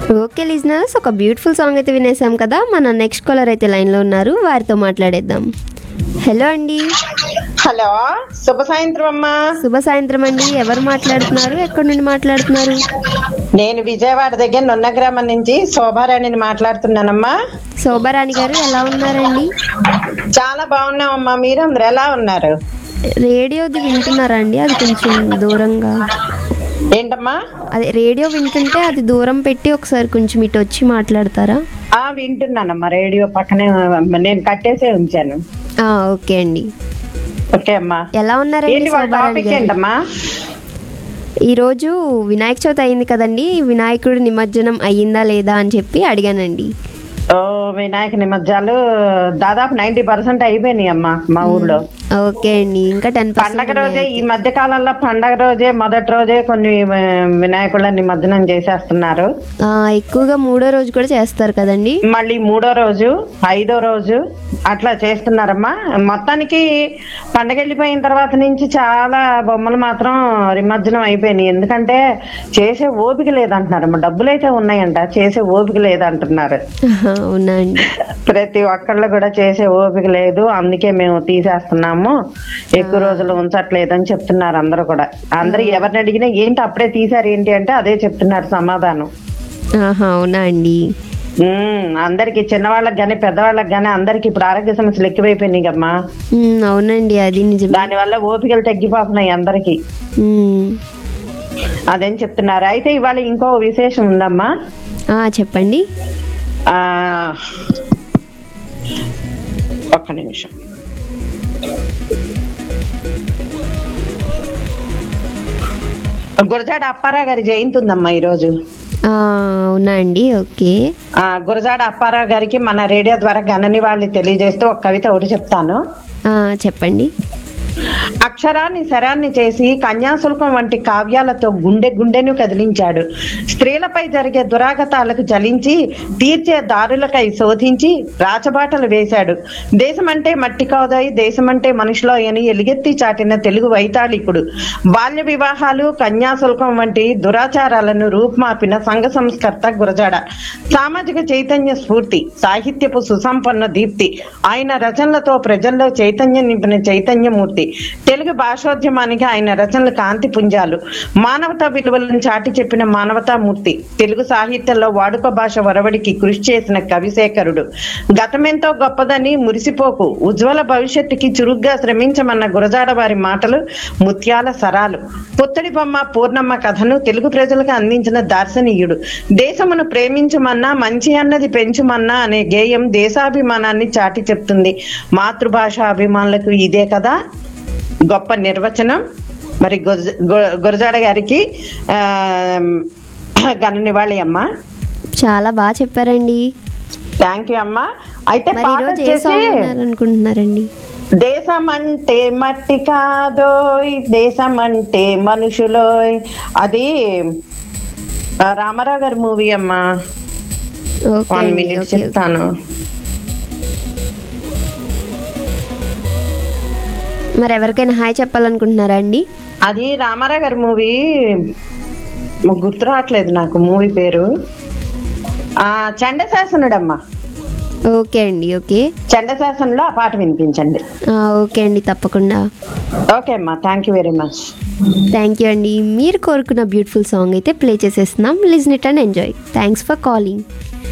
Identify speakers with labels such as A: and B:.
A: okay listeners ఒక beautiful song అయితే వినేసాం కదా మన నెక్స్ట్ కాలర్ అయితే లైన్లో ఉన్నారు వారితో మాట్లాడేద్దాం హలో అండి
B: హలో శుభ సాయంత్రం అమ్మా
A: శుభ సాయంత్రం అండి ఎవరు మాట్లాడుతున్నారు ఎక్కడి నుండి మాట్లాడుతున్నారు
B: నేను విజయవాడ దగ్గర నున్న గ్రామం నుంచి శోభారాణిని మాట్లాడుతున్నానమ్మా
A: శోభారాణి గారు ఎలా ఉన్నారండి
B: చాలా బాగున్నామమ్మా మీరు అందరు ఎలా ఉన్నారు
A: రేడియోది వింటున్నారా అండి అది కొంచెం దూరంగా
B: ఏంటమ్మా
A: అదే రేడియో వింటుంటే అది దూరం పెట్టి ఒకసారి కొంచెం ఇటు వచ్చి మాట్లాడతారా
B: ఆ వింటున్నానమ్మా రేడియో పక్కనే నేను కట్టేసే ఉంచాను
A: ఆ, ఓకే అండి
B: ఓకే అమ్మా
A: ఎలా ఉన్నారండి
B: ఏంటి వాళ్ళ
A: శోభారాణి
B: టాపిక్
A: గారు
B: ఏంటమ్మా
A: ఈరోజు వినాయక చవితి అయింది కదండి వినాయకుడి నిమజ్జనం అయ్యిందా లేదా అని చెప్పి అడిగానండి
B: ఓ వినాయక నిమజ్జాలు దాదాపు నైన్టీ పర్సెంట్ అయిపోయినాయి అమ్మా మా ఊర్లో
A: ఓకే అండి ఇంకా టెన్
B: పండగ రోజే ఈ మధ్య కాలంలో పండగ రోజే మొదటి రోజే కొన్ని ఆ, వినాయకుల నిమజ్జనం చేసేస్తున్నారు
A: ఎక్కువగా మూడో రోజు కూడా చేస్తారు కదండి
B: మళ్ళీ మూడో రోజు ఐదో రోజు అట్లా చేస్తున్నారమ్మా మొత్తానికి పండగ వెళ్ళిపోయిన తర్వాత నుంచి చాలా బొమ్మలు మాత్రం నిమజ్జనం అయిపోయినాయి ఎందుకంటే చేసే ఓపిక లేదంటున్నారమ్మా డబ్బులు అయితే ఉన్నాయంట చేసే ఓపిక లేదంటున్నారు
A: ఆహా, అవునా అండి
B: ప్రతి ఒక్కళ్ళు కూడా చేసే ఓపిక లేదు అందుకే మేము తీసేస్తున్నాము ఎక్కువ రోజులు ఉంచట్లేదు అని చెప్తున్నారు అందరూ కూడా అందరూ ఎవరిని అడిగినా ఏంటి అప్పుడే తీసారు ఏంటి అంటే అదే చెప్తున్నారు సమాధానం
A: ఆహా అవునా అండి
B: ఉమ్, అందరికి చిన్నవాళ్ళకి గానీ పెద్దవాళ్ళకి గానీ అందరికి ఇప్పుడు ఆరోగ్య సమస్యలు ఎక్కువైపోయినాయి అమ్మా
A: ఉమ్, అవునండి అది నిజమే
B: దాని వల్ల ఓపికలు తగ్గిపోతున్నాయి అందరికి
A: ఉమ్,
B: అదేం చెప్తున్నారు అయితే ఇవాళ ఇంకో విశేషం ఉందమ్మా
A: ఆ, చెప్పండి
B: ఆ ఒక్క నిమిషం గురజాడ అప్పారావు గారి జయంతి ఉందమ్మా ఈరోజు
A: ఆ, అవునా అండి ఓకే
B: ఆ గురజాడ అప్పారావు గారికి మన రేడియో ద్వారా గణని వాళ్ళు తెలియజేస్తూ ఒక కవిత ఒకటి చెప్తాను
A: ఆ, చెప్పండి
B: అక్షరాన్ని శరాన్ని చేసి కన్యాశుల్కం వంటి కావ్యాలతో గుండె గుండెను కదిలించాడు స్త్రీలపై జరిగే దురాగతాలకు జలించి తీర్చే దారులకై శోధించి రాచబాటలు వేశాడు దేశమంటే మట్టి కాదోయ్ దేశమంటే మనుషులో అని ఎలుగెత్తి చాటిన తెలుగు వైతాళికుడు బాల్య వివాహాలు కన్యాశుల్కం వంటి దురాచారాలను రూపుమాపిన సంఘ సంస్కర్త గురజాడ సామాజిక చైతన్య స్ఫూర్తి సాహిత్యపు సుసంపన్న దీప్తి ఆయన రచనలతో ప్రజల్లో చైతన్యం నింపిన చైతన్యమూర్తి తెలుగు భాషోద్యమానికి ఆయన రచనలు కాంతి పుంజాలు మానవతా విలువలను చాటి చెప్పిన మానవతామూర్తి తెలుగు సాహిత్యంలో వాడుక భాష వరవడికి కృషి చేసిన కవిశేఖరుడు గతమెంతో గొప్పదని మురిసిపోకు ఉజ్వల భవిష్యత్తుకి చురుగ్గా శ్రమించమన్న గురజాడ వారి మాటలు ముత్యాల సరాలు పుత్తడి బొమ్మ పూర్ణమ్మ కథను తెలుగు ప్రజలకు అందించిన దార్శనీయుడు దేశమును ప్రేమించమన్నా మంచి అన్నది పెంచుమన్నా అనే గేయం దేశాభిమానాన్ని చాటి చెప్తుంది మాతృభాష అభిమానులకు ఇదే కదా గొప్ప నిర్వచనం మరి గురజ- గు- గురజాడ గారికి ఆ ఘన నివాళి అమ్మా
A: చాలా బాగా చెప్పారండి
B: థ్యాంక్ యూ అమ్మా అయితే
A: మరి
B: పాట
A: ఈరోజు ఏ
B: వచ్చేసి
A: సాంగ్ వినాలనుకుంటున్నారండి
B: దేశం అంటే మట్టి కాదోయ్ దేశం అంటే మనుషులోయ్ అది ఆ, రామారావు గారి మూవీ అమ్మా
A: ఓకే
B: వన్
A: అండి
B: మినిట్
A: ఓకే
B: చెప్తాను
A: మరి ఎవరికైనా హాయ్ చెప్పాలనుకుంటున్నారా అండి
B: అది రామారావు గారి మూవీ గుర్తు రావట్లేదు నాకు మూవీ పేరు ఆ చండశాసనుడమ్మా
A: ఓకే అండి ఓకే
B: చండశాసనంలో ఆ పాట వినిపించండి
A: ఆ, ఓకే అండి తప్పకుండా
B: ఓకే అమ్మా thank you very much
A: thank you అండి మీరు కోరుకున్న బ్యూటిఫుల్ సాంగ్ అయితే ప్లే చేసేస్తున్నాం listen it and enjoy thanks for calling